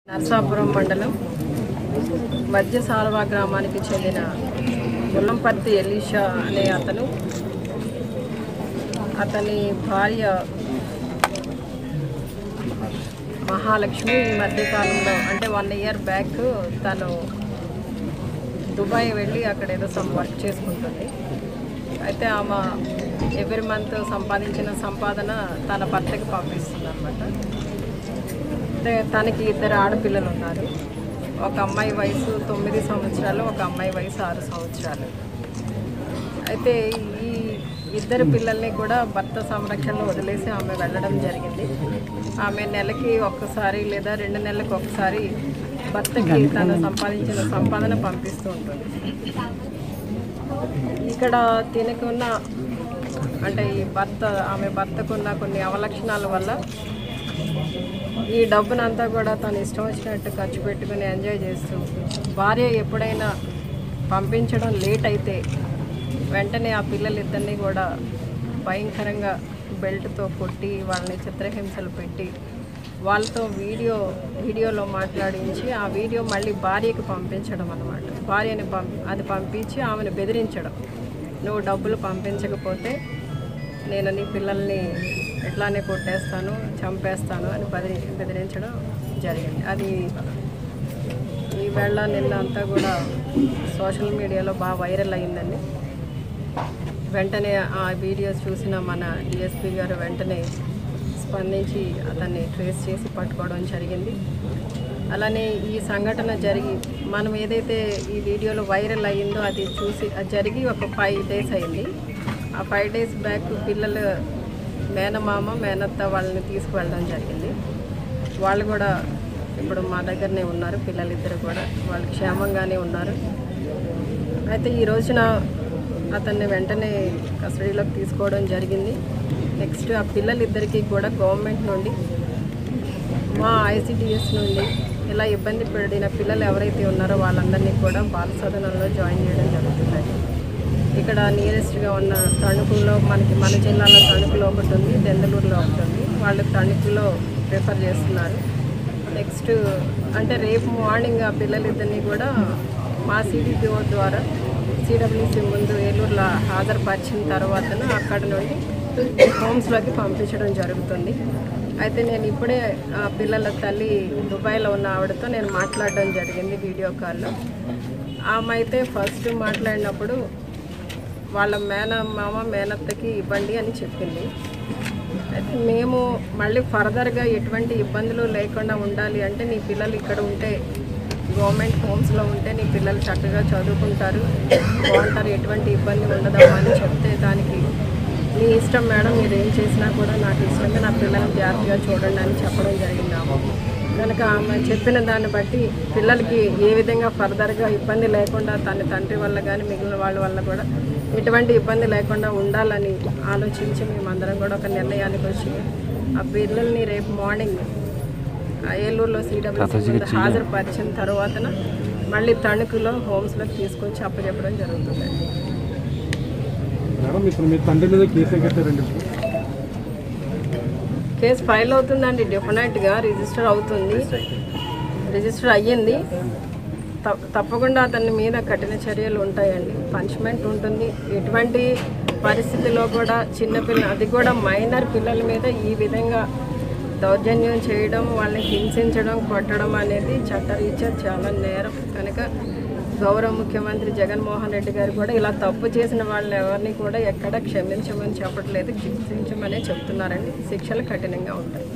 నర్సాపురం మండలం మధ్య సాల్వా గ్రామానికి చెందిన ముల్లంపర్తి ఎలీషా అనే అతను అతని భార్య మహాలక్ష్మి ఈ మధ్యకాలంలో అంటే వన్ ఇయర్ బ్యాక్ తను దుబాయ్ వెళ్ళి అక్కడ ఏదో సమ్ వర్క్ చేసుకుంటుంది అయితే ఆమె ఎవ్రీ మంత్ సంపాదించిన సంపాదన తన భర్తకి పంపిస్తుంది అనమాట అంటే తనకి ఇద్దరు ఆడపిల్లలు ఉన్నారు ఒక అమ్మాయి వయసు తొమ్మిది సంవత్సరాలు ఒక అమ్మాయి వయసు ఆరు సంవత్సరాలు అయితే ఈ ఇద్దరు పిల్లల్ని కూడా భర్త సంరక్షణలో వదిలేసి ఆమె వెళ్ళడం జరిగింది ఆమె నెలకి ఒక్కసారి లేదా రెండు నెలలకు ఒకసారి భర్తకి తను సంపాదించిన సంపాదన పంపిస్తూ ఉంటుంది ఇక్కడ తినకున్న అంటే ఈ భర్త ఆమె భర్తకున్న కొన్ని అవలక్షణాల వల్ల ఈ డబ్బునంతా కూడా తను ఇష్టం వచ్చినట్టు ఖర్చు పెట్టుకుని ఎంజాయ్ చేస్తూ భార్య ఎప్పుడైనా పంపించడం లేట్ అయితే వెంటనే ఆ పిల్లలిద్దరినీ కూడా భయంకరంగా బెల్ట్తో కొట్టి వాళ్ళని చిత్రహింసలు పెట్టి వాళ్ళతో వీడియో వీడియోలో మాట్లాడించి ఆ వీడియో మళ్ళీ భార్యకి పంపించడం అనమాట భార్యని పం అది పంపించి ఆమెను బెదిరించడం నువ్వు డబ్బులు పంపించకపోతే నేను నీ పిల్లల్ని ఎట్లానే కొట్టేస్తాను చంపేస్తాను అని బెదిరి బెదిరించడం జరిగింది అది ఈవేళ నిన్న అంతా కూడా సోషల్ మీడియాలో బాగా వైరల్ అయిందండి వెంటనే ఆ వీడియోస్ చూసిన మన డిఎస్పీ గారు వెంటనే స్పందించి అతన్ని ట్రేస్ చేసి పట్టుకోవడం జరిగింది అలానే ఈ సంఘటన జరిగి మనం ఏదైతే ఈ వీడియోలో వైరల్ అయ్యిందో అది చూసి అది జరిగి ఒక ఫైవ్ డేస్ అయింది ఆ ఫైవ్ డేస్ బ్యాక్ పిల్లలు మేనమామ మేనత్త వాళ్ళని తీసుకువెళ్ళడం జరిగింది వాళ్ళు కూడా ఇప్పుడు మా దగ్గరనే ఉన్నారు పిల్లలిద్దరు కూడా వాళ్ళు క్షేమంగానే ఉన్నారు అయితే ఈ రోజున అతన్ని వెంటనే కస్టడీలోకి తీసుకోవడం జరిగింది నెక్స్ట్ ఆ పిల్లలిద్దరికీ కూడా గవర్నమెంట్ నుండి మా ఐసిడిఎస్ నుండి ఇలా ఇబ్బంది పడిన పిల్లలు ఎవరైతే ఉన్నారో వాళ్ళందరినీ కూడా బాల సదనంలో జాయిన్ చేయడం జరుగుతుందండి ఇక్కడ నియరెస్ట్గా ఉన్న తణుకులో మనకి మన జిల్లాలో తణుకులో ఒకటి ఉంది దెందలూరులో ఒకటి ఉంది వాళ్ళు తణుకులో ప్రిఫర్ చేస్తున్నారు నెక్స్ట్ అంటే రేపు మార్నింగ్ ఆ పిల్లలిద్దరినీ కూడా మా సిడిపిఓ ద్వారా సిడబ్ల్యూసి ముందు ఏలూరులో హాజరుపరిచిన తర్వాత అక్కడ నుండి హోమ్స్లోకి పంపించడం జరుగుతుంది అయితే నేను ఇప్పుడే ఆ పిల్లల తల్లి దుబాయ్లో ఉన్న ఆవిడతో నేను మాట్లాడడం జరిగింది వీడియో కాల్లో ఆమె అయితే ఫస్ట్ మాట్లాడినప్పుడు వాళ్ళ మేనమామ మేనత్తకి ఇవ్వండి అని చెప్పింది అయితే మేము మళ్ళీ ఫర్దర్గా ఎటువంటి ఇబ్బందులు లేకుండా ఉండాలి అంటే నీ పిల్లలు ఇక్కడ ఉంటే గవర్నమెంట్ హోమ్స్లో ఉంటే నీ పిల్లలు చక్కగా చదువుకుంటారు బాగుంటారు ఎటువంటి ఇబ్బంది ఉండదమ్మా అని చెప్తే దానికి మీ ఇష్టం మేడం మీరు ఏం చేసినా కూడా నాకు ఇష్టమే నా పిల్లల్ని జాగ్రత్తగా చూడండి అని చెప్పడం జరిగింది ఆమె కనుక ఆమె చెప్పిన దాన్ని బట్టి పిల్లలకి ఏ విధంగా ఫర్దర్గా ఇబ్బంది లేకుండా తన తండ్రి వల్ల కానీ మిగిలిన వాళ్ళ వల్ల కూడా ఎటువంటి ఇబ్బంది లేకుండా ఉండాలని ఆలోచించి మేమందరం కూడా ఒక నిర్ణయానికి వచ్చి ఆ పిల్లల్ని రేపు మార్నింగ్ ఆ ఏలూరులో సీడబ్ల్యూసీ ముందు హాజరుపరిచిన తర్వాతన మళ్ళీ తణుకులో హోమ్స్లోకి తీసుకొచ్చి అప్పచెప్పడం జరుగుతుందండి మేడం ఇప్పుడు మీ తండ్రి మీద కేసు కట్టారండి ఇప్పుడు కేసు ఫైల్ అవుతుందండి డెఫినెట్గా రిజిస్టర్ అవుతుంది రిజిస్టర్ అయ్యింది త- తప్పకుండా అతని మీద కఠిన చర్యలు ఉంటాయండి పనిష్మెంట్ ఉంటుంది ఎటువంటి పరిస్థితిలో కూడా చిన్నపిల్ల అది కూడా మైనర్ పిల్లల మీద ఈ విధంగా దౌర్జన్యం చేయడం వాళ్ళని హింసించడం కొట్టడం అనేది చట్టరీత్యా చాలా నేరం కనుక గౌరవ ముఖ్యమంత్రి జగన్మోహన్ రెడ్డి గారు కూడా ఇలా తప్పు చేసిన వాళ్ళని ఎవరిని కూడా ఎక్కడ క్షమించమని చెప్పట్లేదు శిక్షించమనే చెప్తున్నారండి శిక్షలు కఠినంగా ఉంటాయి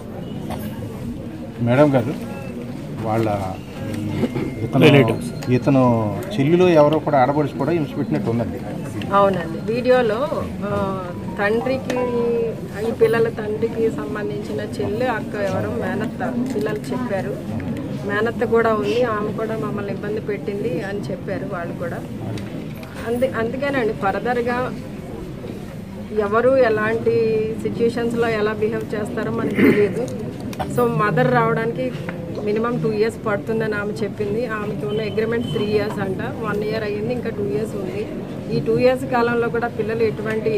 మేడం గారు వాళ్ళ ఈ ఇతను ఇతను చెల్లిలో ఎవరో కూడా ఆడబడిచి కూడా హింస పెట్టినట్టు ఉందండి అవునండి వీడియోలో ఆ, తండ్రికి ఈ పిల్లల తండ్రికి సంబంధించిన చెల్లి అక్క ఎవరో మేనత్త పిల్లలు చెప్పారు మేనత్త కూడా ఉంది ఆమె కూడా మమ్మల్ని ఇబ్బంది పెట్టింది అని చెప్పారు వాళ్ళు కూడా అందు అందుకేనండి ఫర్దర్గా ఎవరు ఎలాంటి సిచ్యుయేషన్స్లో ఎలా బిహేవ్ చేస్తారో మనకు తెలియదు సో మదర్ రావడానికి మినిమం టూ ఇయర్స్ పడుతుందని ఆమె చెప్పింది ఆమెకి ఉన్న అగ్రిమెంట్ త్రీ ఇయర్స్ అంట వన్ ఇయర్ అయ్యింది ఇంకా టూ ఇయర్స్ ఉంది ఈ టూ ఇయర్స్ కాలంలో కూడా పిల్లలు ఎటువంటి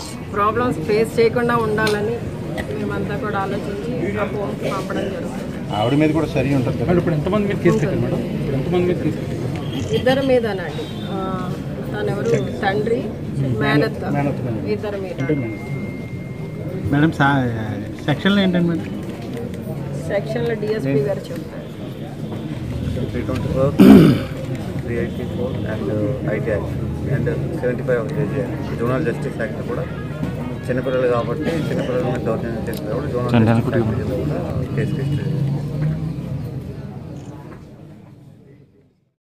ప్రాబ్లమ్స్ ఫేస్ చేయకుండా ఉండాలని మేమంతా కూడా ఆలోచించి ఆ హోమ్కి పంపడం జరుగుతుంది ఆవిడ మీద కూడా సరి ఉంటుంది కదా మేడం ఇప్పుడు ఎంతమంది మీద కేసు పెట్టారు మేడం ఇప్పుడు ఎంతమంది మీద కేసు పెట్టారు ఇద్దరి మీదనండి ఆ, తనెవరు తండ్రి మేనత్త మేనత్త మీద. ఇద్దరి మీద అంటే మేడం మేడం సా సెక్షన్లో ఏంటండి మేడం సెక్షన్లో డిఎస్పీ గారు చెప్తారు three twenty four three eighty four and IT act and seventy five JJ juvenile justice act కూడా చిన్నపిల్లలు కాబట్టి చిన్నపిల్లల మీద దౌర్జన్యం చేసిన కూడా జోనల్ జస్టిస్ యాక్ట్ కింద కూడా కేసు రిజిస్టర్ చేశారు.